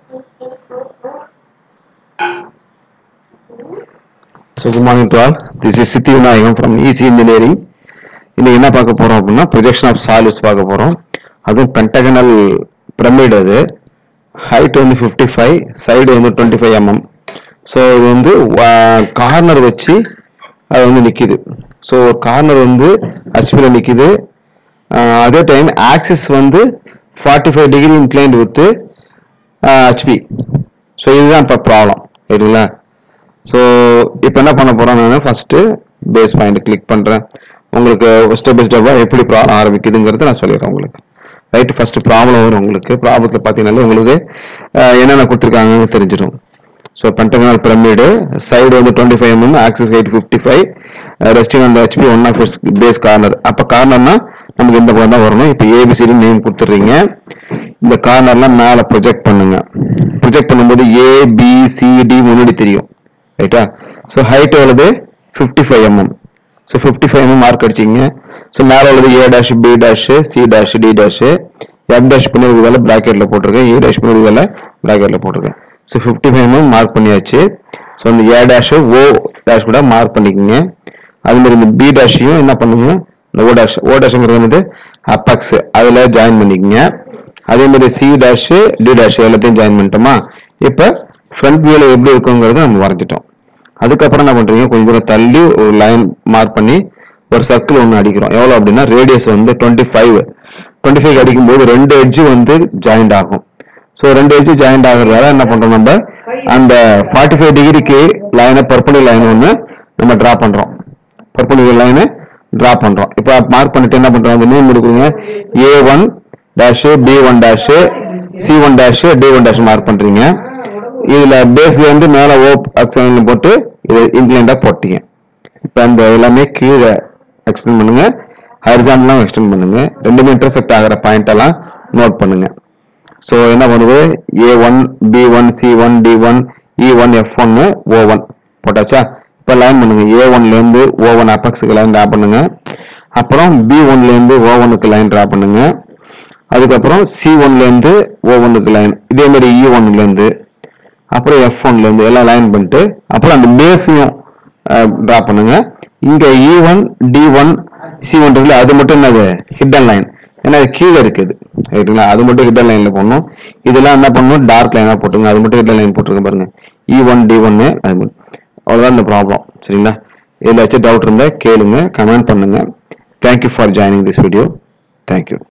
So good morning to all. This is Sithi Vinayagam from EC Engineering. இன்னைக்கு என்ன பார்க்க போறோம் அப்படின்னா ப்ரொஜெக்ஷன் ஆஃப் சாலிஸ் பார்க்க போறோம் அதுவும் பென்டகனல் பிரமிட் அது ஹைட் வந்து ஃபிஃப்டி ஃபைவ் சைடு வந்து டுவெண்ட்டி ஃபைவ் எம்எம் ஸோ இது வந்து கார்னர் வச்சு அது வந்து நிற்கிது ஸோ கார்னர் வந்து ஹச்பியில் நிற்கிது அதே டைம் ஆக்சிஸ் வந்து forty five degree inclined with HP so இதுதான் இப்போ ப்ராப்ளம் சரிங்களா ஸோ இப்போ என்ன பண்ண போறோம் நான் ஃபர்ஸ்ட் பேஸ் பாயிண்ட் கிளிக் பண்றேன் உங்களுக்கு ஸ்டெப் பை ஸ்டெப்பாக எப்படி ப்ராப்ளம் ஆரம்பிக்குதுங்கிறத நான் சொல்லிடுறேன் உங்களுக்கு ரைட் ஃபர்ஸ்ட் ப்ராப்ளம் வரும் உங்களுக்கு ப்ராப்ளத்தில் பார்த்தீங்கன்னா உங்களுக்கு அஹ், என்னென்ன கொடுத்துருக்காங்கன்னு தெரிஞ்சிடும் ஸோ பென்டகனல் பிரமிடு சைடு வந்து twenty five M M axis height fifty five resting அந்த HP one of base corner அப்போ கார்னர்னா நமக்கு இந்த பக்கம் தான் வரணும் இப்போ ஏபிசிடி நேம் கொடுத்துட்றீங்க இந்த கார்னர்லாம் மேலே ப்ரொஜெக்ட் பண்ணுங்க ப்ரொஜெக்ட் பண்ணும்போது ஏ பி சி டி முன்னாடி தெரியும் ரைட்டா ஸோ ஹைட் எவ்வளவு fifty five M M so fifty five M M mark அடிச்சிங்க ஸோ மேலே உள்ளது A dash B dash C dash D dash F dash பண்ணி இதெல்லாம் ப்ராக்கெட்டில் போட்டிருக்கேன் ஏ டேஷ் பண்ணி இதெல்லாம் ப்ராக்கெட்டில் போட்டிருக்கேன் so fifty five M M mark பண்ணியாச்சு ஸோ இந்த ஏ டேஷ் ஓ டேஷ் கூட மார்க் பண்ணிக்கோங்க அது மாதிரி இந்த பி டேஷையும் என்ன பண்ணுங்க இந்த ஓ டேஷ் ஓ டேஷ்ங்கிறது வந்து அப்பக்ஸ் அதில் ஜாயின் பண்ணிக்கங்க அதே மாதிரி சி டேஷ் டி டேஷ் எல்லாத்தையும் ஜாயின் பண்ணிட்டோமா இப்போ ஃப்ரண்ட் வியூல எப்படி இருக்குங்கிறத நம்ம வரைஞ்சிட்டோம் அதுக்கப்புறம் என்ன பண்றீங்க கொஞ்சம் தூரம் தள்ளி ஒரு லைன் மார்க் பண்ணி ஒரு சர்க்கிள் ஒன்று அடிக்கிறோம் எவ்வளோ அப்படின்னா ரேடியஸ் வந்து டுவெண்ட்டி ஃபைவ் டுவெண்ட்டி ஃபைவ் அடிக்கும்போது ரெண்டு எட்ஜ் வந்து ஜாயிண்ட் ஆகும் ஸோ ரெண்டு எட்ஜ் ஜாயிண்ட் ஆகுறதால என்ன பண்றோம் நம்ம அந்த ஃபார்ட்டி ஃபைவ் டிகிரிக்கு லைனை பர்பனி லைன் ஒன்று நம்ம டிரா பண்றோம் பர்பனி லைனை டிரா பண்றோம் இப்போ மார்க் பண்ணிட்டு என்ன பண்றோம் அந்த நேம் கொடுக்குங்க A one dash B one dash C one dash D one dash mark பண்றீங்க இதுல பேஸ்ல வந்து மேல ஓ அக்ஷன் போட்டு இது இன்க்ளைண்டா போட்டீங்க இப்போ அந்த எல்லாமே கீழே எக்ஸ்டெண்ட் பண்ணுங்க ஹரிசான்லாம் எக்ஸ்டெண்ட் பண்ணுங்க ரெண்டுமே இன்டர்செக்ட் ஆகிற பாயிண்ட் எல்லாம் நோட் பண்ணுங்க ஸோ என்ன பண்ணுது A one B one C one D one E one F one O one போட்டாச்சா இப்போ லைன் பண்ணுங்க ஏ ஒன்ல இருந்து ஓ ஒன் அப்பக்ஸுக்கு லைன் ட்ரா பண்ணுங்க அப்புறம் பி ஒன்ல இருந்து ஓ ஒன்னுக்கு லைன் ட்ரா பண்ணுங்க அதுக்கப்புறம் சி ஒன்ல இருந்து ஓ ஒன்னுக்கு லைன் இதே மாதிரி இ ஒன்ல இருந்து அப்புறம் எஃப் ஒன்ல இருந்து எல்லாம் லைன் பண்ணிட்டு அப்புறம் அந்த பேஸையும் ட்ரா பண்ணுங்க இங்க E one D one C one இருக்குல்ல அது மட்டும் என்னது ஹிடன் லைன் ஏன்னா அது கீழே இருக்குது ரைட்டுங்களா அது மட்டும் ஹிடன் லைன்ல போடணும் இதெல்லாம் என்ன பண்ணணும் டார்க் லைனா போட்டுங்க அது மட்டும் ஹிடன் லைன் போட்டுருங்க பாருங்க இ ஒன் டி ஒன்னு அது மட்டும். அவ்வளவுதான் இந்த ப்ராப்ளம் சரிங்களா இதில் வச்சு டவுட் இருந்தால் கேளுங்க கமெண்ட் பண்ணுங்க thank you for joining this video thank you